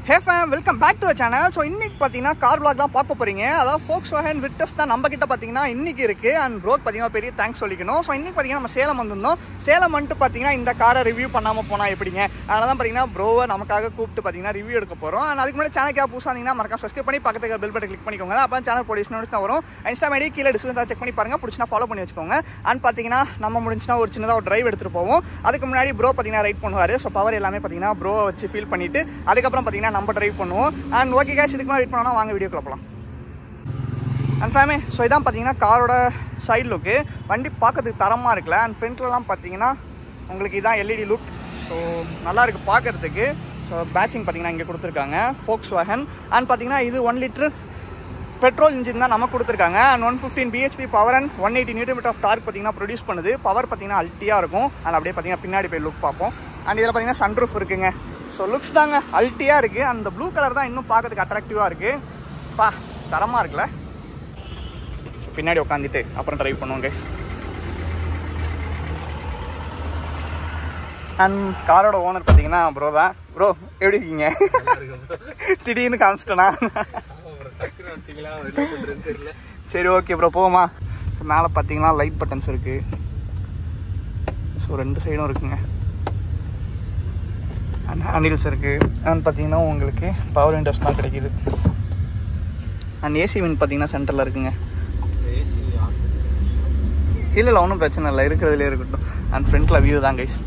Hey fam welcome back to channel so இன்னைக்கு பார்த்தீங்கன்னா car vlog தான் பார்க்க போறீங்க அதாவது ஃபோக்ஸ் வேகன் விட்டஸ் தான் நம்ம கிட்ட பார்த்தீங்கன்னா இன்னைக்கு இருக்கு அண்ட் ப்ரோக் பார்த்தீங்கன்னா பெரிய தேங்க்ஸ் சொல்லிக்கணும் ஸோ இன்னைக்கு பார்த்தீங்கன்னா நம்ம சேலம் வந்திருந்தோம் சேலம் வந்துட்டு பார்த்தீங்கன்னா இந்த காரை ரிவ்யூ பண்ணாமல் போனால் எப்படிங்க அதனால தான் பார்த்தீங்கன்னா ப்ரோவை நமக்காக கூப்பிட்டு பார்த்தீங்கன்னா ரிவ்யூ எடுக்க போகிறோம் அண்ட் அதுக்கு முன்னாடி சேனல் புதுசாக இருந்தீங்கன்னா மறக்காம சப்ஸ்கிரைப் பண்ணி பக்கத்துக்கு பெல் பட்டன் கிளிக் பண்ணிக்கோங்க அப்போ சேனல் போலீஸ் நோட்டிஸ் வரும் இன்ஸ்டா ஐடி கீழே டிஸ்பிளே செக் பண்ணி பாருங்க பிடிச்சினா ஃபாலோ பண்ணி வச்சுக்கோங்க அண்ட் பார்த்தீங்கன்னா நம்ம முடிஞ்சுனா ஒரு சின்னதாக ஒரு டிரைவ் எடுத்துகிட்டு போவோம் அதுக்கு முன்னாடி ப்ரோ பார்த்தீங்கன்னா ரைட் பண்ணுவார் ஸோ பவர் எல்லாமே பார்த்தீங்கன்னா ப்ரோவை வச்சு ஃபீல் பண்ணிட்டு அதுக்கப்புறம் பார்த்தீங்கன்னா நம்ம டிரைவ் பண்ணுவோம் அண்ட் ஓகே கேஷ் இதுக்கு வெயிட் பண்ணோம்னா வாங்க வீடியோக்குள்ள போகலாம் அண்ட் ஃபேமே ஸோ இதான் பார்த்தீங்கன்னா காரோட சைடு லுக்கு வண்டி பார்க்கறதுக்கு தரமாக இருக்குல்ல அண்ட் ஃப்ரண்ட்லலாம் பார்த்தீங்கன்னா உங்களுக்கு இதான் எல்இடி லுக் ஸோ நல்லா இருக்குது பார்க்கறதுக்கு ஸோ பேட்சிங் பார்த்தீங்கன்னா இங்கே கொடுத்துருக்காங்க ஃபோக்ஸ் வேகன் அண்ட் பார்த்தீங்கன்னா இது ஒன் லிட்டர் பெட்ரோல் இன்ஜின் தான் நமக்கு கொடுத்துருக்காங்க and one fifteen BHP power and one eighty newton metre of torque பார்த்தீங்கன்னா ப்ரொடியூஸ் பண்ணுது பவர் பார்த்தீங்கன்னா அல்ட்டியாக இருக்கும் அண்ட் அப்படியே பார்த்தீங்கன்னா பின்னாடி போய் லுக் பார்ப்போம் அண்ட் இதில் பார்த்தீங்கன்னா சன்ரூஃப் இருக்குங்க ஸோ லுக்ஸ் தாங்க அல்ட்டியாக இருக்குது அந்த ப்ளூ கலர் தான் இன்னும் பார்க்கறதுக்கு அட்ராக்டிவாக இருக்குது பா தரமாக இருக்குல்ல ஸோ பின்னாடி உட்காந்துட்டு அப்புறம் ட்ரைவ் பண்ணுவோம் கைஸ் அண்ட் காரோட ஓனர் பார்த்தீங்கன்னா ப்ரோ தான் ப்ரோ எப்படி இருக்கீங்க திடீர்னு காமிச்சிட்டேனா சரி ஓகே ப்ரோ போமா ஸோ மேலே பார்த்தீங்கன்னா லைட் பட்டன்ஸ் இருக்குது ஸோ ரெண்டு சைடும் இருக்குங்க அண்ட் ஹேண்டில்ஸ் இருக்குது அண்ட் பார்த்தீங்கன்னா உங்களுக்கு பவர் விண்டோஸ் தான் கிடைக்குது அண்ட் ஏசி வின் பார்த்தீங்கன்னா சென்டரில் இருக்குங்க இல்லை இல்லை ஒன்றும் பிரச்சனை இல்லை இருக்கிறதுலே இருக்கட்டும் அண்ட் ஃப்ரண்ட்டில் வியூ தான் கைஸ்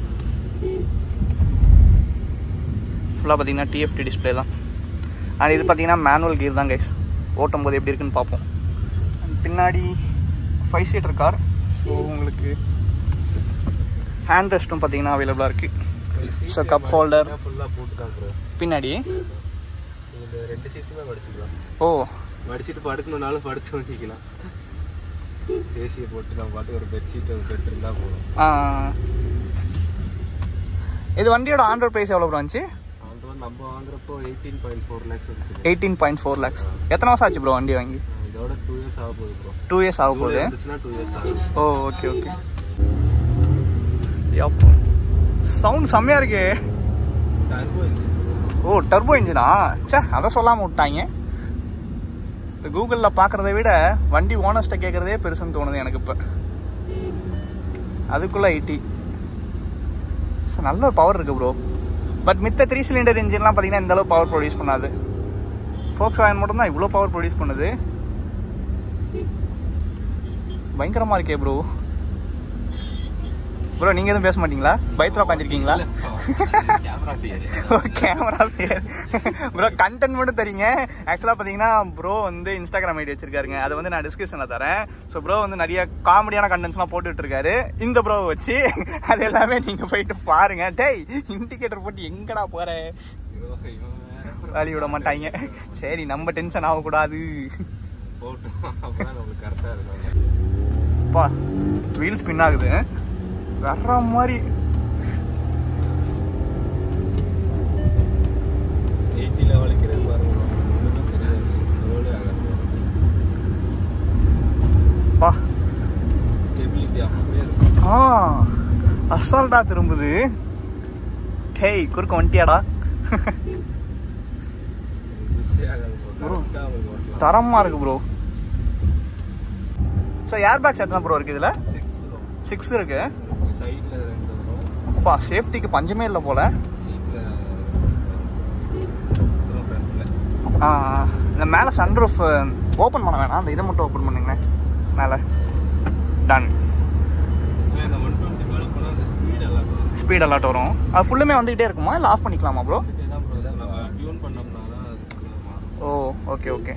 ஃபுல்லாக பார்த்தீங்கன்னா டிஎஃப்டி டிஸ்பிளே தான் அண்ட் இது பார்த்தீங்கன்னா மேனுவல் கீர் தான் கைஸ் ஓட்டும் போது எப்படி இருக்குன்னு பார்ப்போம் அண்ட் பின்னாடி ஃபைவ் சீட்டர் கார் ஸோ உங்களுக்கு ஹேண்ட் ரெஸ்ட்டும் பார்த்தீங்கன்னா அவைலபிளாக இருக்குது ஸோ கப் ஹோல்டர் ஃபுல்லாக போட்டு தான் ப்ரோ பின்னாடி இந்த ரெண்டு சீட்டுமே படிச்சுக்கலாம் ஓ படிச்சுட்டு படுக்கணும்னாலும் படுத்து பண்ணிக்கலாம் ஏசியை போட்டு நம்ம பாட்டு ஒரு பெட்ஷீட் ஒரு பெட் இருந்தால் போதும் ஆ. இது வண்டியோட ஆண்ட்ராய்ட் ப்ரைஸ் எவ்வளோ ப்ரோ வந்துச்சு அந்த வந்து நம்ம வாங்குறப்போ எயிட்டீன் பாயிண்ட் ஃபோர் லேக்ஸ் வந்துச்சு எயிட்டீன் பாயிண்ட் ஃபோர் லேக்ஸ் எத்தனை வருஷம் ஆச்சு ப்ரோ வண்டி வாங்கி இதோட டூ இயர்ஸ் ஆக போகுது ப்ரோ டூ இயர்ஸ் ஆக போகுது இருந்துச்சுன்னா டூ இயர்ஸ் ஆகும் ஓ ஓகே ஓகே சவுண்ட் செம்மையா இருக்கே டர்போ இன்ஜின் ஓ டர்போ இன்ஜினா ச்சே அதை சொல்லாமல் விட்டாங்க இந்த கூகுளில் பார்க்குறத விட வண்டி ஓனர்ஸ்ட்டை கேட்குறதே பெருசுன்னு தோணுது எனக்கு இப்போ அதுக்குள்ளே எயிட்டி ஸோ நல்ல ஒரு பவர் இருக்குது ப்ரோ பட் மித்த த்ரீ சிலிண்டர் இன்ஜின்லாம் பார்த்தீங்கன்னா இந்த அளவு பவர் ப்ரொடியூஸ் பண்ணாது ஃபோக்ஸ் வேகன் மட்டும் தான் இவ்வளோ பவர் ப்ரொடியூஸ் பண்ணுது பயங்கரமாக இருக்கே ப்ரோ ப்ரோ நீங்கள் எதுவும் பேச மாட்டீங்களா பயத்தில் உட்காந்துருக்கீங்களா கேமரா ஃபியர் கேமரா பேர் ப்ரோ கண்டென்ட் மட்டும் தரீங்க ஆக்சுவலாக பார்த்தீங்கன்னா ப்ரோ வந்து இன்ஸ்டாகிராம் ஐடி வச்சிருக்காருங்க அதை வந்து நான் டிஸ்கிரிப்ஷனில் தரேன் ஸோ ப்ரோ வந்து நிறைய காமெடியான கண்டென்ட்ஸ்லாம் போட்டுட்டு இருக்காரு இந்த ப்ரோ வச்சு அது எல்லாமே நீங்கள் போயிட்டு பாருங்க டேய் இண்டிகேட்டர் போட்டு எங்கடா போற வேலி விட மாட்டாங்க சரி நம்ம டென்ஷன் ஆகக்கூடாது போட்டு அப்பதான் நம்மளுக்கு கரெக்டாக இருக்கும் பா வீல் ஸ்பின் ஆகுது வர்ற மாதிரி எயிட்டியில் வலிக்கிறது பாருங்க ஒன்றுமே தெரியாது ரோலே ஆகாது பா ஸ்டெபிலிட்டி அப்படியே இருக்கும் ஆ அசால்ட்டா திரும்புது டேய் குறுக்க வந்துட்டியாடா மிஸ்ஸே ஆகாது ப்ரோ கரெக்டாக உங்களுக்கு ஓட்டலாம் தரமா இருக்கு ப்ரோ ஸோ ஏர் பேக்ஸ் எத்தனை ப்ரோ இருக்கு இதுல சிக்ஸ் ப்ரோ சிக்ஸ் இருக்கு சைடில் ரெண்டு வரும் அப்பா சேஃப்டிக்கு பஞ்சமே இல்லை போல சீட்டில் ஃப்ரண்ட்டில் ஆ, இந்த மேலே சன்ரூஃப் ஓப்பன் பண்ண வேணாம் அந்த இதை மட்டும் ஓப்பன் பண்ணுங்களேன் மேலே டன் இந்த ஒன் டுவெண்ட்டி மேலே போனால் அந்த ஸ்பீட் எல்லாம் வரும் ஸ்பீட் அலாட் வரும் அது ஃபுல்லுமே வந்துகிட்டே இருக்குமா இல்லை ஆஃப் பண்ணிக்கலாமா ப்ரோ வந்துட்டே தான் ப்ரோ நம்ம டியூன் பண்ணோம்னா தான் அது மாறும் ஓ ஓகே ஓகே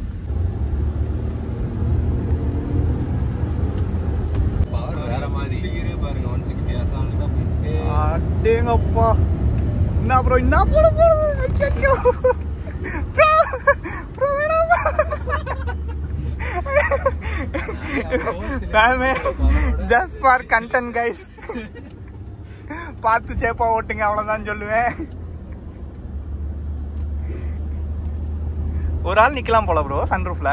பவர் வேற மாதிரி இதுக்கே பாருங்க ஒன் சிக்ஸ்டி அசால்ட்டாக போயிட்டு அடேங்கப்பா என்ன ப்ரோ என்ன போட போடுது ஐயோ ப்ரோ ப்ரோ வேணாமா ஃபேமே ஜஸ்ட் ஃபார் கண்டென்ட் கைஸ் பார்த்து சேப்பா ஓட்டுங்க அவ்வளோதான் சொல்லுவேன் ஒரு ஆள் நிக்கலாம் போல ப்ரோ சன்ரூஃப்ல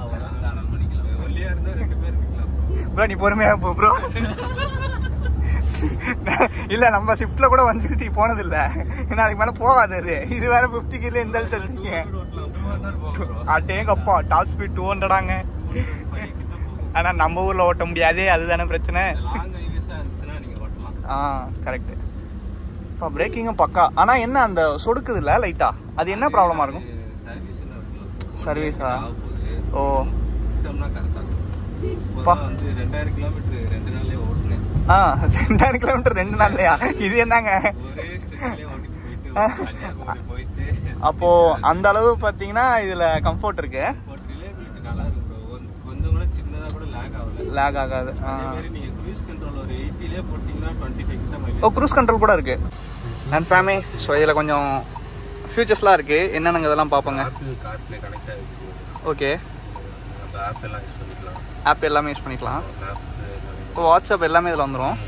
ஒல்லியா இருந்தா ரெண்டு பேர் நிக்கலாம் bro. ப்ரோ நீ பொறுமையா போ ப்ரோ இல்ல நம்ம ஷிஃப்ட்ல கூட ஒன் சிக்ஸ்டி போனது இல்ல ஏன்னா அதுக்கு மேல போகாது அது இது வேற பிப்டி கிலோ இந்த தருத்தீங்க அட்டேங்கப்பா டாப் ஸ்பீட் டூ ஹண்ட்ரடாங்க ஆனா நம்ம ஊர்ல ஓட்ட முடியாதே அதுதானே பிரச்சனை லாங் ஹைவேஸாக இருந்துச்சுன்னா நீங்கள் ஓட்டலாம் ஆ கரெக்ட் இப்போ பிரேக்கிங்கும் பக்கா ஆனா என்ன அந்த சொடுக்குது இல்ல லைட்டா அது என்ன ப்ராப்ளமா இருக்கும் சர்வீஸ் என்ன இருக்கலாம் சர்வீஸா ஆக போகுது ஓ விட்டோம்னா கரெக்டாக பா. வந்து ரெண்டாயிரம் கிலோமீட்டர் ரெண்டு நாள்லயே ஓட்டுனேன் ஆ ரெண்டாயிரம் கிலோமீட்டர் ரெண்டு நாள்லையா இது என்னங்க ஒரே ஸ்ட்ரெச்லேயே ஓட்டிட்டு போயிட்டு கன்னியாகுமரி போயிட்டு அப்போ அந்த அளவு பாத்தீங்கன்னா இதுல கம்ஃபர்ட் இருக்கு ரிலேபிலிட்டி நல்லா இருக்கு ப்ரோ கொஞ்சம் கூட சின்னதாக கூட லேக் ஆகல லேக் ஆகாது ஆ. அதே மாதிரி நீங்க க்ரூஸ் கண்ட்ரோல் ஒரு எயிட்டிலே போட்டிங்கன்னா டுவெண்ட்டி ஃபைவ் கிட்ட ஓ மைலேஜ் க்ரூஸ் கண்ட்ரோல் கூட இருக்கு அண்ட் ஃபேமே ஸோ இதில் கொஞ்சம் ஃபியூச்சர்ஸ்லாம் இருக்கு என்னென்னங்க இதெல்லாம் பார்ப்போங்க ஆப்பிள் கார்ப்ளே கனெக்ட் ஆகிருக்கு ஓகே நம்ம ஆப் எல்லாம் யூஸ் பண்ணிக்கலாம் ஆப் எல்லாமே யூஸ் பண்ணிக்கலாம் மேப் இப்போ வாட்ஸ்அப் எல்லாமே இதில் வந்துடும்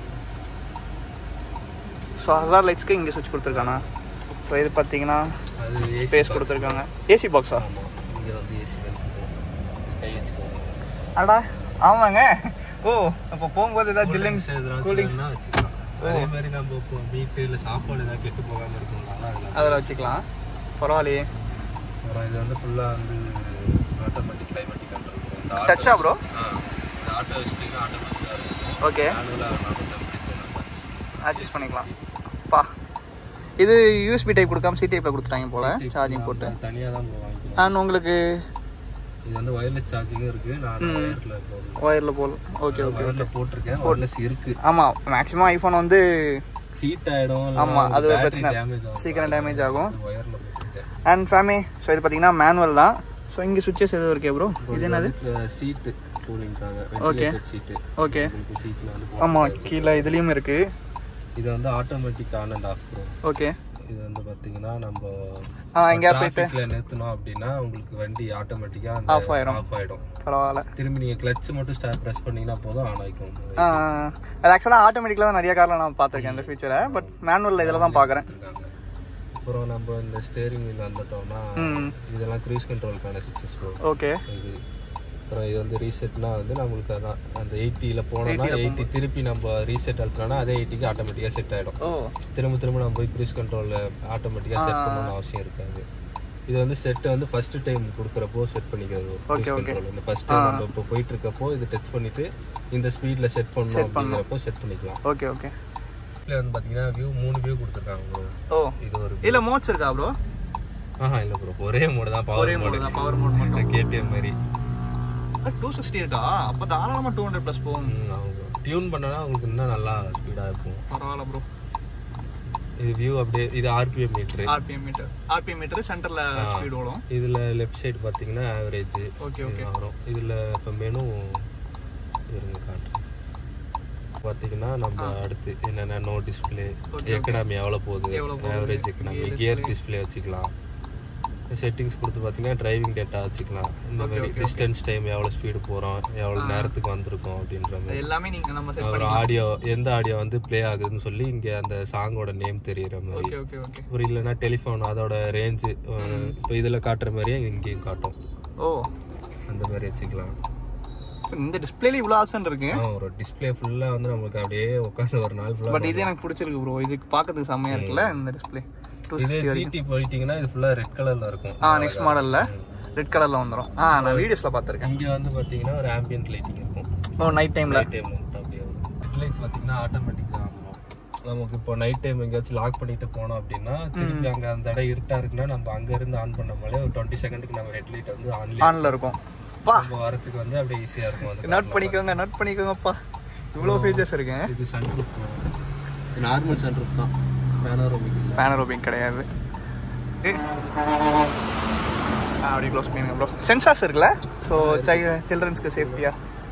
ஸோ ஹசார் லைட்ஸ்க்கு இங்கே சுவிட்ச் கொடுத்துருக்கானா ஸோ இது பார்த்தீங்கன்னா அது ஏசி ஸ்பேஸ் கொடுத்துருக்காங்க ஏசி பாக்ஸா ஆமாம் இங்கே வந்து ஏசி கை வச்சுக்கோங்க அடா ஆமாங்க ஓ அப்போ போகும்போது ஏதாவது ஜில்லுன்னு கூலிங்ஸ் கூலிங்ஸ்னா வச்சுக்கலாம் அதே மாதிரி நம்ம இப்போ மீட்டு இல்லை சாப்பாடு ஏதாவது கெட்டு போகாமல் இருக்கணும்னால அதில் அதில் வச்சுக்கலாம் பரவாயில்லையே அப்புறம் இது வந்து ஃபுல்லாக வந்து ஆட்டோமேட்டிக் கிளைமேட்டிக் கண்ட்ரோல் டச்சா ப்ரோ ஆ இந்த ஆட்டோ வச்சிட்டிங்கன்னா ஆட்டோமேட்டிக்காக இருக்கும் ஓகே மேனுவலாக நம்ம டெம்பரேச்சர் நம்ம adjust பண்ணிக்கலாம். அட்ஜஸ்ட் பண்ணிக்கலாம் பா இது யூஎஸ்பி டைப் கொடுக்காம சி டைப்பில் கொடுத்துட்டாங்க போல சார்ஜிங் போட்டு நம்ம தனியாக தான் bro வாங்கிக்கணும் அண்ட் உங்களுக்கு இது வந்து ஒயர்லெஸ் சார்ஜிங்கும் இருக்கு நான் ஒயர்ல போடுறேன் ஒயரில் போல் ஓகே ஓகே ஒயர்ல போட்டிருக்கேன் ஒயர்லெஸ் இருக்கு ஆமாம் மேக்ஸிமம் ஐஃபோன் வந்து ஹீட் ஆயிடும் ஆமா, அது ஒரு பிரச்சனை. டேமேஜ் ஆகும் சீக்கிரம் டேமேஜ் ஆகும் ஒயர்ல போட்டிருக்கேன் அண்ட் ஃபேமே ஸோ இது பார்த்தீங்கன்னா மேனுவல் தான் ஸோ இங்கே சுவிச்சஸ் எதுவும் இருக்கே ப்ரோ இது என்னது சீட்டு கூலிங்காக Okay. வென்டிலேட்டட் சீட்டு ஓகே உங்களுக்கு சீட்ல வந்து ஆமாம் கீழே இதுலேயும் இருக்கு இது வந்து automatic on and off bro okay இது வந்து பாத்தீங்கன்னா நம்ம ஆ எங்கேயா போயிட்டு டிராஃபிக்ல நிறுத்தணும் அப்படின்னா உங்களுக்கு வண்டி ஆட்டோமேட்டிக்கா Off ஆயிரும். ஆஃப் ஆயிடும் பரவாயில்ல திரும்பி நீங்க கிளட்ச் மட்டும் ஸ்டாப் பிரஸ் பண்ணீங்கன்னா போதும் ஆன் ஆயிக்கும் ஆ, அது ஆக்சுவலாக ஆட்டோமேட்டிக்கில் தான் நிறைய காரில் நான் பார்த்துருக்கேன் இந்த ஃபீச்சரை பட் மேனுவலில் இதில் தான் பார்க்குறேன் இருக்காங்க அப்புறம் நம்ம இந்த ஸ்டேரிங் வீல் வந்துட்டோம்னா ம் இதெல்லாம் க்ரூஸ் கண்ட்ரோலுக்கான சுவிச்சஸ் ப்ரோ ஓகே இது அப்புறம் இது வந்து ரீசெட்னா வந்து நம்மளுக்கு அதான் அந்த எயிட்டியில் போனோம்னா எயிட்டி திருப்பி நம்ம ரீசெட் அழுத்தினோம்னா அதே எயிட்டிக்கு ஆட்டோமேட்டிக்காக செட் ஆகிடும் ஓ திரும்ப திரும்ப நம்ம போய் க்ரூஸ் கண்ட்ரோலில் ஆட்டோமேட்டிக்காக செட் பண்ணணும்னு அவசியம் இருக்காது இது வந்து செட் வந்து ஃபர்ஸ்ட் டைம் கொடுக்குறப்போ செட் பண்ணிக்கிறது க்ரூஸ் கண்ட்ரோல் இந்த ஃபர்ஸ்ட் டைம் நம்ம இப்போ போயிட்டு இருக்கப்போ இது டச் பண்ணிட்டு இந்த ஸ்பீடில் செட் பண்ணணும் அப்படிங்கிறப்போ செட் பண்ணிக்கலாம் ஓகே ஓகே இதில் வந்து பார்த்தீங்கன்னா வியூ மூணு வியூ கொடுத்துருக்காங்க bro. ஓ இது ஒரு இல்லை மோட்ஸ் இருக்கா ப்ரோ ஆஹா இல்லை ப்ரோ ஒரே மோடு தான் ஒரே பவர் மோடு தான் பவர் மோட் மட்டும் கேடிஎம் மாதிரி டூ சிக்ஸ்டி இருக்கா அப்போ தாராளமாக டூ ஹண்ட்ரட் ப்ளஸ் போகும் டியூன் பண்ணனா உங்களுக்கு இன்னும் நல்லா ஸ்பீடாக இருக்கும் பரவாயில்ல ப்ரோ இது வியூ அப்படியே இது RPM meter RPM meter RPM meter சென்டரில் ஸ்பீட் ஓடும் இதில் லெஃப்ட் சைடு பார்த்தீங்கன்னா ஆவரேஜ் ஓகே ஓகே வரும் இதில் இப்போ மெனு இருங்க காட்டுறேன் பார்த்தீங்கன்னா நம்ம அடுத்து என்னென்ன நோ டிஸ்பிளே எக்கனாமி எவ்வளோ போகுது எவ்வளவு போகுது, ஆவரேஜ் எக்கனாமி கியர் டிஸ்பிளே வச்சுக்கலாம் செட்டிங்ஸ் கொடுத்து பார்த்தீங்கன்னா டிரைவிங் டேட்டா வச்சுக்கலாம் இந்த மாதிரி டிஸ்டன்ஸ் டைம் எவ்வளோ ஸ்பீடு போகிறோம் எவ்வளோ நேரத்துக்கு வந்திருக்கோம் அப்படின்ற மாதிரி எல்லாமே நீங்கள் நம்ம செட் ஒரு ஆடியோ எந்த ஆடியோ வந்து ப்ளே ஆகுதுன்னு சொல்லி இங்கே அந்த சாங்கோட நேம் தெரியுற மாதிரி ஓகே ஓகே ஓகே ஒரு இல்லைன்னா டெலிஃபோன் அதோட ரேஞ்சு இப்போ இதில் காட்டுற மாதிரியே இங்கேயும் காட்டும் ஓ அந்த மாதிரி வச்சுக்கலாம் இந்த டிஸ்பிளேல இவ்வளோ ஆப்ஷன் இருக்கு ஆ, ஒரு டிஸ்ப்ளே ஃபுல்லாக வந்து நமக்கு அப்படியே உட்காந்து ஒரு நாள் ஃபுல்லாக பட் இது எனக்கு பிடிச்சிருக்கு ப்ரோ இதுக்கு பார்க்கறதுக்கு செம்மையா இருக்குல்ல இந்த டிஸ்பிளே டூ இது ஜிடி போயிட்டீங்கன்னா இது ஃபுல்லாக ரெட் கலரில் இருக்கும் ஆ நெக்ஸ்ட் மாடல்ல ரெட் கலர்ல வந்துடும் ஆ நான் வீடியோஸ்ல பார்த்துருக்கேன் இங்கே வந்து பார்த்தீங்கன்னா ஒரு ஆம்பியன்ட் லைட்டிங் இருக்கும் ஓ நைட் டைம்ல நைட் டைம் மட்டும் அப்படியே வரும் ஹெட்லைட் பார்த்தீங்கன்னா ஆட்டோமேட்டிக் தான் வரும் நமக்கு இப்போ நைட் டைம் எங்கேயாச்சும் லாக் பண்ணிட்டு போனோம் அப்படின்னா திருப்பி அங்கே அந்த இடம் இருட்டா இருக்குன்னா நம்ம அங்க இருந்து ஆன் பண்ணாமலே ஒரு டுவெண்ட்டி செகண்டுக்கு நம்ம ஹெட்லைட் வந்து ஆன்ல ஆன்ல இருக்கும் பா நம்ம வரத்துக்கு வந்து அப்படியே ஈஸியாக இருக்கும் அந்த நோட் பண்ணிக்கோங்க நோட் பண்ணிக்கோங்கப்பா இவ்வளோ ஃபீச்சர்ஸ் இருக்கு இது சன்ரூப் நார்மல் சன்ரூப் தான் பேனரோமிக் இல்லை பேனரோபிங் கிடையாது ஆ, அப்படியே க்ளோஸ் பண்ணிடுங்க ப்ரோ சென்சார்ஸ் இருக்குல்ல ஸோ சை சில்ட்ரன்ஸ்க்கு சேஃப்டியா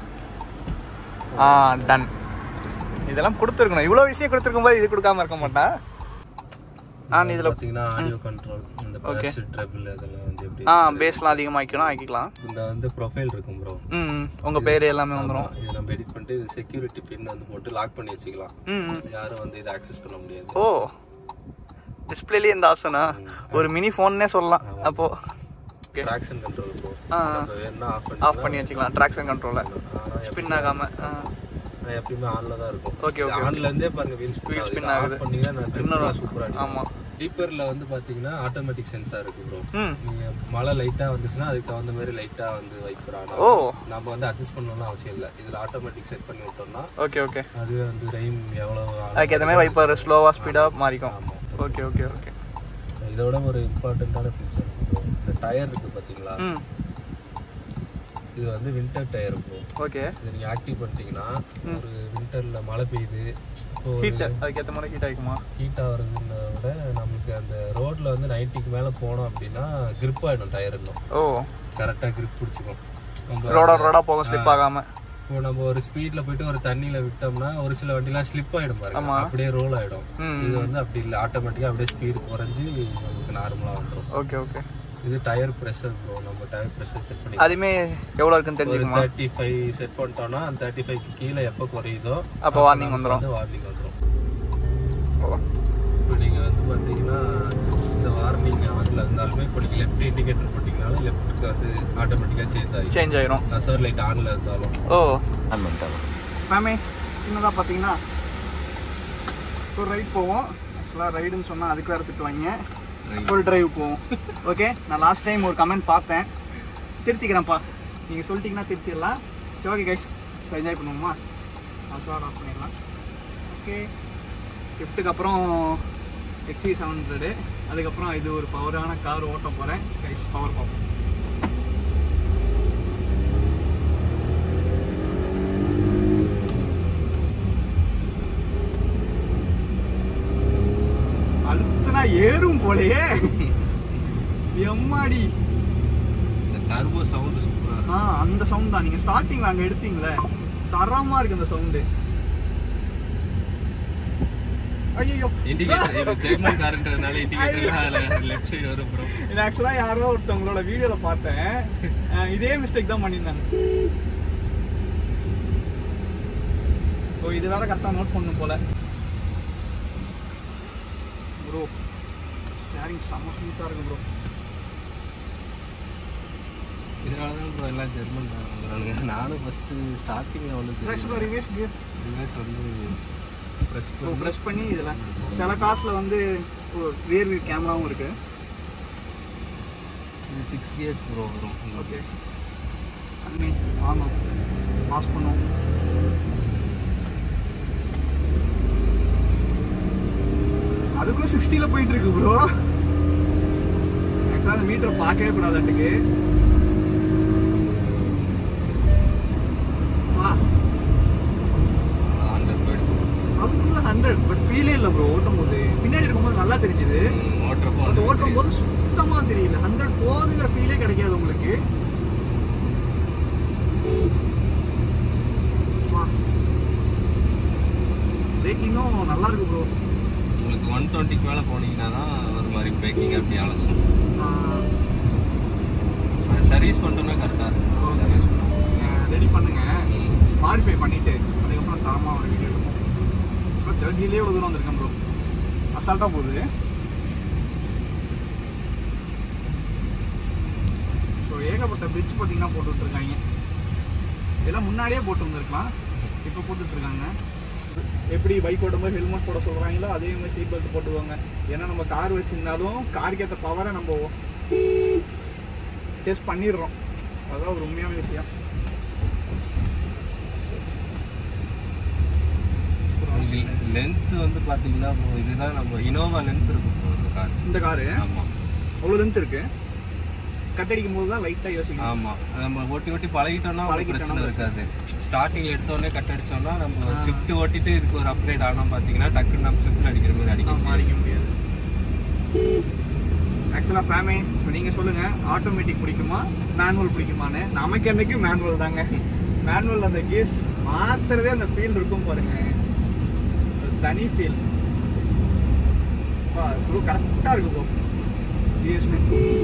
ஆ டன் இதெல்லாம் கொடுத்துருக்கணும் இவ்வளோ விஷயம் கொடுத்துருக்கும் போது இது கொடுக்காம இருக்க மாட்டா நான் இதில் பார்த்தீங்கன்னா ஆடியோ கண்ட்ரோல் இந்த பேஸ் ட்ரபிள் அதெல்லாம் வந்து எப்படி ஆ பேஸ்லாம் அதிகமாக்கணும் ஆக்கிக்கலாம் இந்த வந்து ப்ரொஃபைல் இருக்கும் ப்ரோ ம் உங்கள் பேர் எல்லாமே வந்துடும் இது நம்ம எடிட் பண்ணிட்டு இது செக்யூரிட்டி பின் வந்து போட்டு லாக் பண்ணி வச்சுக்கலாம் ம் ம். யாரும் வந்து இதை ஆக்சஸ் பண்ண முடியாது ஓ டிஸ்பிளேலேயே இந்த ஆப்ஷனா ஒரு மினி ஃபோன்னே சொல்லலாம் அப்போ ஓகே ட்ராக்ஷன் கண்ட்ரோல் ப்ரோ ஆ நம்ம வேணா ஆஃப் பண்ணி ஆஃப் பண்ணி வச்சுக்கலாம் ட்ராக்ஷன் கண்ட்ரோலில் ஸ்பின் ஆகாம ஆ. நான் எப்பயுமே ஆன்ல தான் இருக்கும் Okay, okay, ஆன்ல இருந்தே பாருங்க வீல் ஸ்பின் spin ஆகுது ஆகுது. ஆஃப் பண்ணீங்கன்னா நான் ட்ரிப்லாம் சூப்பரா அடிக்கும் ஆமா டீப்பர்ல வந்து பாத்தீங்கன்னா ஆட்டோமேட்டிக் சென்சார் இருக்கு ப்ரோ ம் நீங்க மழை லைட்டா வந்துச்சுன்னா அதுக்கு தகுந்த மாதிரி லைட்டா வந்து வைப்பர் ஓ ஆகும் நம்ம வந்து அட்ஜஸ்ட் பண்ணணும்னு அவசியம் இல்லை இதுல ஆட்டோமேட்டிக் செட் பண்ணி விட்டோம்னா ஓகே ஓகே அதுவே வந்து ரெயின் எவ்வளவு ஆகும். அதுக்கு ஏற்ற மாதிரி வைப்பர் ஸ்லோவாக ஸ்பீடாக மாறிக்கும் ஆமா ஓகே ஓகே ஓகே இதோட ஒரு இம்பார்ட்டண்ட்டான ஃபீச்சர் இந்த டயர் இருக்கு பாத்தீங்களா ம் இது வந்து வின்டர் டயர் ப்ரோ ஓகே இதை நீங்க ஆக்டிவ் பண்ணிட்டீங்கன்னா ஒரு வின்டர்ல மழை பெய்யுது இப்போ ஹீட் அதுக்கேற்ற மாதிரி ஹீட் ஆகிக்குமா ஹீட் ஆகுறதுல விட நமக்கு அந்த ரோட்ல வந்து நைன்ட்டிக்கு மேல போனோம் அப்படின்னா grip ஆயிடும் டயர் இன்னும் ஓ கரெக்டா grip பிடிச்சிக்கும் நம்ம ரோடா ரோடா போக ஸ்லிப் ஆகாம இப்போ நம்ம ஒரு ஸ்பீட்ல போயிட்டு ஒரு தண்ணியில விட்டோம்னா ஒரு சில வண்டிலாம் ஸ்லிப் ஆயிடும் பாருங்க அப்படியே ரோல் ஆயிடும் ம். இது வந்து அப்படி இல்லை ஆட்டோமேட்டிக்கா அப்படியே ஸ்பீடு குறைஞ்சி நமக்கு நார்மலா வந்துடும் ஓகே ஓகே இது டயர் ப்ரெஷர் ப்ரோ நம்ம டயர் ப்ரெஷர் செட் பண்ணி அதுவுமே எவ்வளோ இருக்குன்னு ஒரு தெரிஞ்சுக்குமா தேர்ட்டி ஃபைவ் செட் பண்ணிட்டோம்னா அந்த தேர்ட்டி ஃபைவ்க்கு கீழே எப்போ குறையுதோ அப்போ வார்னிங் வந்துடும் வந்து வார்னிங் வந்துடும் இப்போ நீங்கள் வந்து பார்த்தீங்கன்னா இந்த வார்னிங் அதில் இருந்தாலுமே இப்போ நீங்கள் லெஃப்ட் இண்டிகேட்டர் போட்டிங்கனாலும் லெஃப்ட்டுக்கு வந்து ஆட்டோமேட்டிக்காக சேஞ்ச் ஆகிடும் சேஞ்ச் ஆயிரும் சார் லைட் ஆனில் இருந்தாலும் ஓ ஆன் பண்ணிட்டாங்க மேமே சின்னதாக பார்த்தீங்கன்னா ஒரு ரைட் போவோம் ஆக்சுவலாக ரைடுன்னு சொன்னால் அதுக்கு வேறு திட்டுவாங்க ஒரு டிரைவ் போவோம் ஓகே நான் லாஸ்ட் டைம் ஒரு கமெண்ட் பார்த்தேன் திருத்திக்கிறேன்ப்பா நீங்கள் சொல்லிட்டீங்கன்னா திருத்திடலாம் சரி ஓகே கைஸ் ஸோ என்ஜாய் பண்ணுவோமா பாஸ்வேர்ட் ஆஃப் பண்ணிடலாம் ஓகே ஷிஃப்ட்டுக்கு அப்புறம் எக்ஸி செவன் ஹண்ட்ரடு அதுக்கப்புறம் இது ஒரு பவரான கார் ஓட்ட போகிறேன் கைஸ் பவர் பார்ப்போம் அழுத்தனா ஏறும் போலயே எம்மாடி இந்த டர்போ சவுண்டு சூப்பராக ஆ அந்த சவுண்ட் தான் நீங்க ஸ்டார்டிங்ல அங்க எடுத்தீங்களே தரமா இருக்கு அந்த சவுண்டு ஐயோ இண்டிகேட்டர் இது ஜெர்மன் காருன்றதுனால இண்டிகேட்டர் லெஃப்ட் சைடு வரும் ப்ரோ இது ஆக்சுவலா யாரோ ஒருத்தவங்களோட வீடியோல பார்த்தேன் அஹ் இதே மிஸ்டேக் தான் பண்ணியிருந்தாங்க ஓ இது வேற கரெக்டா நோட் பண்ணும் போல ப்ரோ ஸ்டேரிங் செம்ம ஸ்மூத்தா இருக்கு ப்ரோ இதனால தான் ப்ரோ எல்லாம் ஜெர்மன் கார் வந்துடுறானுங்க நானும் ஃபஸ்ட்டு ஸ்டார்டிங்கில் வந்து ஆக்சுவலா ரிவேஸ் கியர் ரிவர்ஸ் வந்து ப்ரெஸ் இப்போ பண்ணி ப்ரெஸ் பண்ணி இதில் சில காசில் வந்து ரியர் வியூ கேமராவும் இருக்கு இது சிக்ஸ் கியர்ஸ் ப்ரோ வரும் ஓகே அண்ணி வாங்கும் பாஸ் பண்ணுவோம் அதுக்குள்ள சிக்ஸ்டியில் போயிட்டு இருக்கு ப்ரோ ஆக்சுவலாக அந்த மீட்டரை பார்க்கவே கூடாதாட்டுக்கு வா ஹண்ட்ரட் போயிடுச்சு அதுக்குள்ள ஹண்ட்ரட் பட் ஃபீலே இல்லை ப்ரோ ஓட்டும் போது பின்னாடி இருக்கும்போது நல்லா தெரிஞ்சுது ஓட்டுறப்போ பட் ஓட்டும் போது சுத்தமா தெரியல ஹண்ட்ரட் போகுதுங்கிற ஃபீலே கிடைக்காது உங்களுக்கு பிரேக்கிங்கும் நல்லா இருக்கு ப்ரோ உங்களுக்கு ஒன் டுவெண்ட்டிக்கு மேலே போனீங்கன்னா தான் ஒரு மாதிரி பிரேக்கிங் அப்படி அலசும் சர்வீஸ் பண்ணிட்டோம்னா கரெக்டாக இருக்கும் சர்வீஸ் ரெடி பண்ணுங்க மாடிஃபை பண்ணிட்டு அதுக்கப்புறம் தரமா ஒரு வீடியோ எடுப்போம் ஸோ தேர்ட்டிலே எவ்வளோ தூரம் வந்திருக்கேன் ப்ரோ அசால்ட்டாக போகுது ஸோ ஏகப்பட்ட பிரிட்ஜ் பார்த்தீங்கன்னா போட்டுட்டு இருக்காங்க இதெல்லாம் முன்னாடியே போட்டு வந்திருக்கலாம் இப்போ போட்டுட்டு இருக்காங்க எப்படி பைக் ஓட்டும்போது ஹெல்மெட் போட சொல்கிறாங்களோ அதே மாதிரி சீட் பெல்ட் போட்டுவாங்க ஏன்னா நம்ம கார் வச்சிருந்தாலும் காருக்கு ஏற்ற பவரை நம்ம டெஸ்ட் பண்ணிடுறோம் அதான் ஒரு உண்மையான விஷயம் லென்த் வந்து பார்த்தீங்கன்னா இப்போ இதுதான் நம்ம இனோவா லென்த் இருக்கும் bro இந்த கார் இந்த காரு ஆமாம் அவ்வளோ லென்த் இருக்கு கட்டடிக்கும் போது தான் லைட்டாக யோசிக்கணும் ஆமாம் நம்ம ஓட்டி ஓட்டி பழகிட்டோம்னா ஒரு பழகிட்டோம்னா பிரச்சனை இருக்காது ஸ்டார்டிங்கில் எடுத்தோடனே கட் அடிச்சோம்னா நம்ம ஷிஃப்ட் ஓட்டிட்டு இதுக்கு ஒரு அப்கிரேட் ஆனால் பார்த்தீங்கன்னா டக்குன்னு நம்ம ஷிஃப்ட்டில் அடிக்கிற மாதிரி அடிக்க ஆமா, முடியாது அடிக்க முடியாது ஆக்சுவலாக ஃபேமே ஸோ நீங்கள் சொல்லுங்கள் ஆட்டோமேட்டிக் பிடிக்குமா மேனுவல் பிடிக்குமான்னு நமக்கு என்னைக்கும் மேனுவல் தாங்க மேனுவல் அந்த கேஸ் மாத்துறதே அந்த ஃபீல் இருக்கும் பாருங்க அது தனி ஃபீல் ப்ரோ கரெக்டாக இருக்கு ப்ரோ ஜிஎஸ்மே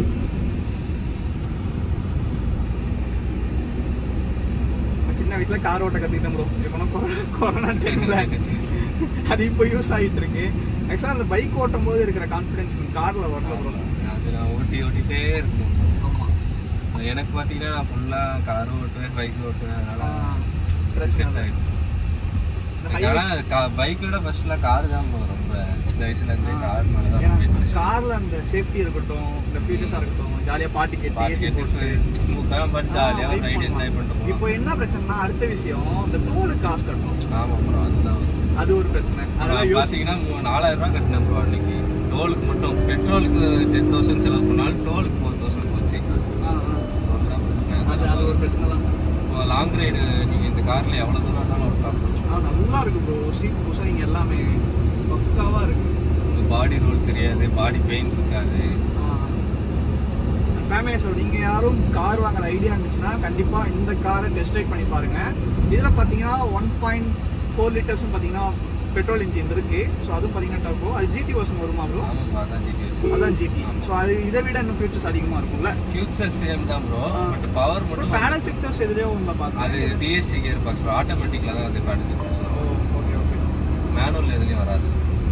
சின்ன வயசுல கார் ஓட்ட கற்றுக்கிட்டேன் ப்ரோ எப்போனா கொரோனா கொரோனா டைமில் அது இப்போ யூஸ் ஆகிட்டு இருக்கு ஆக்சுவலாக அந்த பைக் ஓட்டும் போது இருக்கிற கான்ஃபிடன்ஸ் காரில் வரல ப்ரோ அது நான் ஓட்டி ஓட்டிகிட்டே இருக்கும் ஆமாம் எனக்கு பார்த்தீங்கன்னா நான் ஃபுல்லாக காரும் ஓட்டுவேன் பைக்கும் ஓட்டுவேன் அதனால பிரச்சனை செட் இல்லை ஆகிடுச்சு இந்த highway- ஆனா பைக் விட ஃபர்ஸ்ட்ல கார் தான் bro ரொம்ப சின்ன வயசுல இருந்தே கார் மேல தான் ரொம்ப interest. கார்ல அந்த சேஃப்டி இருக்கட்டும் இந்த ஃபீச்சர்ஸா இருக்கட்டும் ஜாலியா பாட்டு கேட்டு பாட்டு AC கேட்டு போட்டு. ஸ்மூத்தா பட் ஜாலியா ஆ, ரைட் ride என்ஜாய் பண்ணிட்டு பண்ணலாம். இப்போ போகலாம் என்ன பிரச்சனைனா அடுத்த விஷயம் இந்த டோலுக்கு காசு கட்டணும் ஆமா ப்ரோ அதுதான் அது ஒரு பிரச்சனை அதெல்லாம் நான் யோசி பாத்தீங்கன்னா மூ- நாலாயிரம் ரூபாய் கட்டினேன் ப்ரோ அன்னைக்கு டோலுக்கு மட்டும் பெட்ரோலுக்கு டென் தௌசண்ட் செலவு பண்ணாலும் டோலுக்கு ஃபோர் தௌசண்ட் போச்சு ஆ, ஆ. அதுதான் பிரச்சனை அது அது ஒரு பிரச்சனை தான் லாங் ரைடு நீங்க இந்த கார்ல எவ்வளவு தூரம் வேணாலும் ஓட்டலாம் ஆ நல்லா இருக்கு ப்ரோ சீட் புசனிங் எல்லாமே பக்காவா இருக்கு பாடி ரோல் தெரியாது பாடி பெயின் இருக்காது ஃபேமிலிஸோட நீங்க யாரும் கார் வாங்குற ஐடியா இருந்துச்சுன்னா கண்டிப்பா இந்த காரை டெஸ்ட் ரைட் பண்ணி பாருங்க இதுல பாத்தீங்கன்னா ஒன் பாயிண்ட் ஃபோர் லிட்டர்ஸும் பாத்தீங்கன்னா பெட்ரோல் இன்ஜின் இருக்கு ஸோ அதுவும் பாத்தீங்கன்னா டர்போ அது ஜிடி வருஷன் வருமா ப்ரோ ஆமாம் அதான் ஜிபிஎஸ் அதான் ஜிடி ஸோ அது இதை விட இன்னும் ஃபியூச்சர்ஸ் அதிகமா இருக்கும்ல ஃபியூச்சர் சேம் தான் ப்ரோ ஆ. பட் பவர் அப்புறம் மட்டும் பேனல் ஷிஃப்டர்ஸ் எதுலேயோ உங்களை அது பார்த்தேன் டிஎஸ்சி கியர் பாக்ஸ் ஆட்டோமேட்டிக்ல தான் அது பேனல் ஓகே ஓகே மேனுவல் எதுலயும் வராது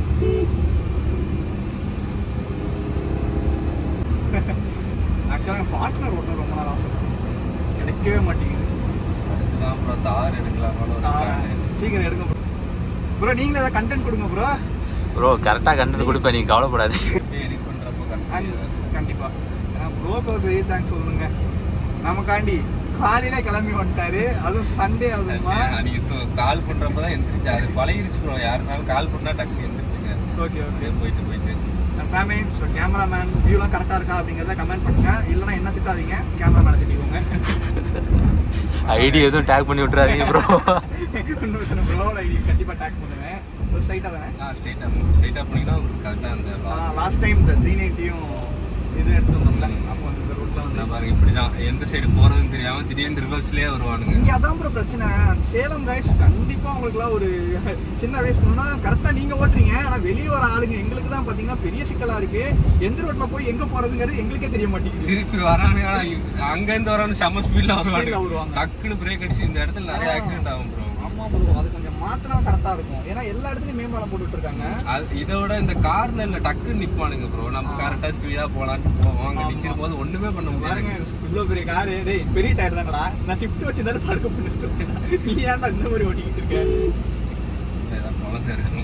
ஆக்சுவலாக ஃபார்ச்சுனர் ஓட்டணும் ரொம்ப நாள் ஆசை கிடைக்கவே மாட்டேங்குது அடுத்துதான் ப்ரோ தார் எடுக்கலாமான்னு ஒரு ஆ, பிளான் சீக்கிரம் எடுங்க ப்ரோ ப்ரோ நீங்களே ஏதாவது கண்டென்ட் கொடுங்க ப்ரோ ப்ரோ கரெக்டாக கண்டென்ட் கொடுப்பேன் நீங்கள் கவலைப்படாது எடிட் பண்றப்போ அண்ட் கரெக்டாக கண்டிப்பா ஏன்னா ப்ரோக்கு ஒரு பெரிய தேங்க்ஸ் சொல்லுங்க நமக்காண்டி காலையில கிளம்பி வந்துட்டாரு அதுவும் சண்டே அதுமா அன்னைக்கு கால் பண்றப்ப தான் எந்திரிச்சு அது பழகிருச்சு ப்ரோ யாருனாலும் கால் பண்ணா டக்கு எந்திரிச்சுங்க ஓகே ஓகே அப்படியே போயிட்டு போயிட்டு ஃபேமிலி ஸோ கேமராமேன் வியூலாம் கரெக்டாக இருக்கா அப்படிங்கிறத கமெண்ட் பண்ணுங்க இல்லைன்னா என்ன திட்டாதீங்க கேமராமேனை திட்டிக்கோங்க ஐடி எதுவும் டேக் பண்ணி விட்டுறாதீங்க ப்ரோ இன்னும் சில ப்ரோவில் ஐடி கண்டிப்பாக டேக் பண்ணுவேன் ஒரு ஸ்ட்ரைட்டாக தானே ஆ ஸ்ட்ரெயிட்டாக ஸ்ட்ரெயிட்டாக போனீங்கன்னா உங்களுக்கு கரெக்டாக அந்த லாஸ்ட் டைம் இந்த த்ரீ நைன்ட்டியும் இது எடுத்து வந்தோம்ல அப்போ வந்து இந்த ரூட்டில் வந்து நான் பாருங்க இப்படிதான் எந்த சைடு போறதுன்னு தெரியாம திடீர்னு ரிவர்ஸ்லயே வருவானுங்க இங்க அதான் ப்ரோ பிரச்சனை சேலம் கைஸ் கண்டிப்பா உங்களுக்குலாம் ஒரு சின்ன அட்வைஸ் பண்ணா கரெக்டா நீங்க ஓட்டுறீங்க ஆனா வெளியே வர ஆளுங்க எங்களுக்கு தான் பாத்தீங்கன்னா பெரிய சிக்கலா இருக்கு எந்த ரோட்ல போய் எங்க போறதுங்கிறது எங்களுக்கே தெரிய மாட்டேங்குது திருப்பி வரானுங்க ஆனா அங்க இருந்து வரவனு செம்ம ஸ்பீட்ல Speed ல வருவானுங்க வருவாங்க. டக்குன்னு பிரேக் அடிச்சு இந்த இடத்துல நிறைய ஆக்சிடென்ட் ஆகும் ப்ரோ ஆமா ப்ரோ அது கொஞ்சம் மாத்தினா கரெக்டா இருக்கும் ஏன்னா எல்லா இடத்துலயும் மேம்பாலம் போட்டுட்டு இருக்காங்க இதை விட இந்த கார்னர்ல டக்குன்னு நிப்பானுங்க ப்ரோ நம்ம கரெக்டா ஸ்பீடா போலான்னு போவோம் அங்க ஆமா. நிக்கிற போது ஒண்ணுமே பண்ண பாருங்க முடியாது இவ்வளவு பெரிய காரு டேய் பெரிய டயர் தானடா நான் ஷிஃப்ட் வச்சிருந்தாலும் படுக்க பண்ணிருக்கேன் நீ ஏன்டா இந்த மாதிரி ஓட்டிக்கிட்டு இருக்க ஏதாவது குழந்தை இருக்கணும்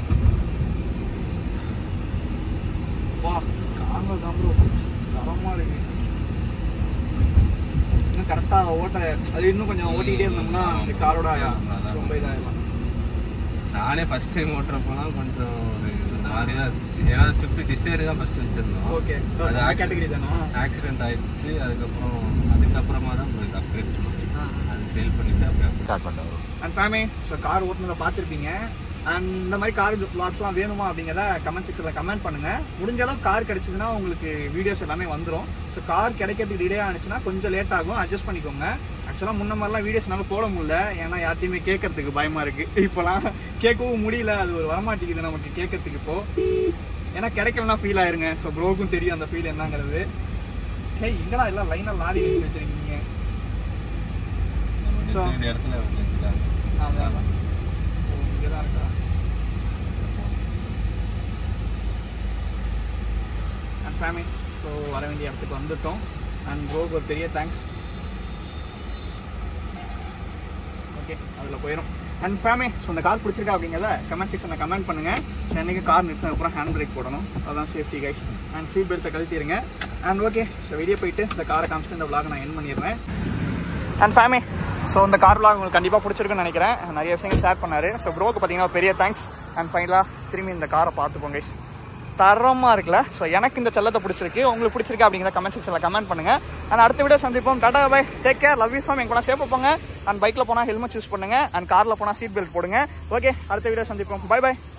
வா கார்ல தான் ப்ரோ தரமா இருக்கு இன்னும் கரெக்டா ஓட்ட அது இன்னும் கொஞ்சம் ஓட்டிக்கிட்டே இருந்தோம்னா இந்த காரோட ரொம்ப இதாகலாம் நானே ஃபர்ஸ்ட் டைம் ஓட்டுறப்போலாம் கொஞ்சம் ஒரு ஒரு மாதிரி தான் இருந்துச்சு ஏன்னா ஸ்விஃப்ட் டிசைர் தான் ஃபர்ஸ்ட் வச்சிருந்தோம் ஓகே அது கேட்டகரி தானா ஆக்சிடென்ட் ஆயிடுச்சு அதுக்கப்புறம் அதுக்கப்புறமா தான் உங்களுக்கு அப்கிரேட் பண்ணோம் அது சேல் பண்ணிட்டு அப்படியே ஸ்டார்ட் பண்ணுறோம் அண்ட் ஃபேமே ஸோ கார் ஓட்டுனதை பார்த்துருப்பீங்க அண்ட் இந்த மாதிரி கார் பிளாக்ஸ்லாம் வேணுமா அப்படிங்கிறத கமெண்ட் செக்ஷனில் கமெண்ட் பண்ணுங்க முடிஞ்ச அளவு கார் கிடைச்சதுன்னா உங்களுக்கு வீடியோஸ் எல்லாமே வந்துடும் ஸோ கார் கிடைக்கிறதுக்கு டிலே ஆனிச்சுன்னா கொஞ்சம் லேட் ஆகும் அட்ஜஸ்ட் பண்ணிக்கோங்க ஆக்சுவலாக முன்ன மாதிரிலாம் வீடியோஸ் என்னால் போட முடியல ஏன்னா யார்ட்டையுமே கேட்கறதுக்கு பயமா இருக்கு இப்போலாம் கேட்கவும் முடியல அது ஒரு வரமாட்டேங்குது நமக்கு கேட்கறதுக்கு இப்போ ஏன்னா கிடைக்கலனா ஃபீல் ஆயிருங்க ஸோ ப்ரோக்கும் தெரியும் அந்த ஃபீல் என்னங்கிறது ஹே இங்கடா எல்லாம் லைனாக லாரி எழுதி வச்சிருக்கீங்க So- இந்த இடத்துல வச்சுட்டாங்க அதான் அதான். ஓ, இங்கதான் இருக்கா அண்ட் ஃபேமிலி ஸோ வர வேண்டிய இடத்துக்கு வந்துட்டோம் அண்ட் ப்ரோக்கு ஒரு பெரிய தேங்க்ஸ் ஓகே அதில் போயிடும் அண்ட் ஃபேமிலி ஸோ இந்த கார் பிடிச்சிருக்கா அப்படிங்கிறத கமெண்ட் செக்ஷனில் கமெண்ட் பண்ணுங்கள் ஸோ என்னைக்கு கார் நிறுத்தினதுக்கப்புறம் ஹேண்ட் பிரேக் போடணும் அதான் சேஃப்டி கைஸ் அண்ட் சீட் பெல்ட்டை கழட்டிடுங்க அண்ட் ஓகே ஸோ வெளியே போயிட்டு இந்த காரை காமிச்சிட்டு இந்த vlog நான் என் பண்ணிடுறேன் அண்ட் ஃபேமி ஸோ இந்த கார் vlog உங்களுக்கு கண்டிப்பாக பிடிச்சிருக்குன்னு நினைக்கிறேன் நிறைய விஷயங்கள் ஷேர் பண்ணாரு ஸோ ப்ரோக்கு பார்த்தீங்கன்னா பெரிய தேங்க்ஸ் அண்ட் ஃபைனலாக திரும்பி இந்த காரை பார்த்துப்போம் கைஸ் தரமாக இருக்குல்ல ஸோ எனக்கு இந்த செல்லத்தை பிடிச்சிருக்கு உங்களுக்கு பிடிச்சிருக்கா அப்படிங்கிற கமெண்ட் செக்ஷனில் கமெண்ட் பண்ணுங்கள் அண்ட் அடுத்த வீடியோ சந்திப்போம் டாடா bye take care love you fam எங்க கூட சேஃபாக போங்க அண்ட் பைக்கில் போனால் ஹெல்மெட் யூஸ் பண்ணுங்கள் அண்ட் காரில் போனால் சீட் பெல்ட் போடுங்க ஓகே அடுத்த வீடியோ சந்திப்போம் பை பை